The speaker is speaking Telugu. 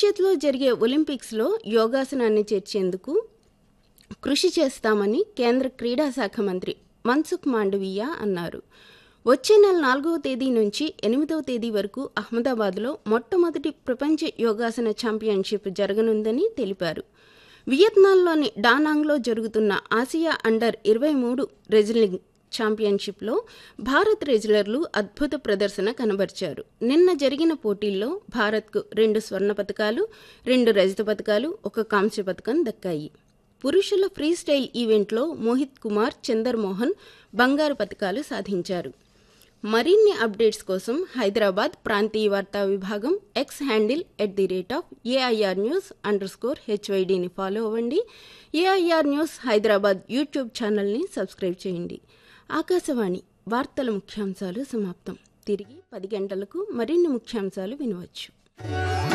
భవిష్యత్తులో జరిగే ఒలింపిక్స్లో యోగాసనాన్ని చేర్చేందుకు కృషి చేస్తామని కేంద్ర క్రీడా శాఖ మంత్రి మన్సుఖ్ మాండవీయ అన్నారు వచ్చే నెల నాలుగవ తేదీ నుంచి ఎనిమిదవ తేదీ వరకు అహ్మదాబాద్లో మొట్టమొదటి ప్రపంచ యోగాసన ఛాంపియన్షిప్ జరగనుందని తెలిపారు వియత్నాంలోని డానాంగ్లో జరుగుతున్న ఆసియా అండర్ ఇరవై మూడు రెజ్లింగ్ ఛాంపియన్షిప్లో భారత్ రెజ్లర్లు అద్భుత ప్రదర్శన కనబర్చారు నిన్న జరిగిన పోటీల్లో భారత్కు రెండు స్వర్ణ పథకాలు రెండు రజత పథకాలు ఒక కాంస్య పథకం దక్కాయి పురుషుల ఫ్రీ స్టైల్ ఈవెంట్లో మోహిత్ కుమార్ చందర్ మోహన్ బంగారు పథకాలు సాధించారు మరిన్ని అప్డేట్స్ కోసం హైదరాబాద్ ప్రాంతీయ వార్తా విభాగం X handle at the rate of AIR news underscore స్కోర్ హెచ్వైడిని ఫాలో అవ్వండి ఏఐఆర్ న్యూస్ హైదరాబాద్ యూట్యూబ్ ఛానల్ని సబ్స్క్రైబ్ చేయండి ఆకాశవాణి వార్తల ముఖ్యాంశాలు సమాప్తం తిరిగి పది గంటలకు మరిన్ని ముఖ్యాంశాలు వినవచ్చు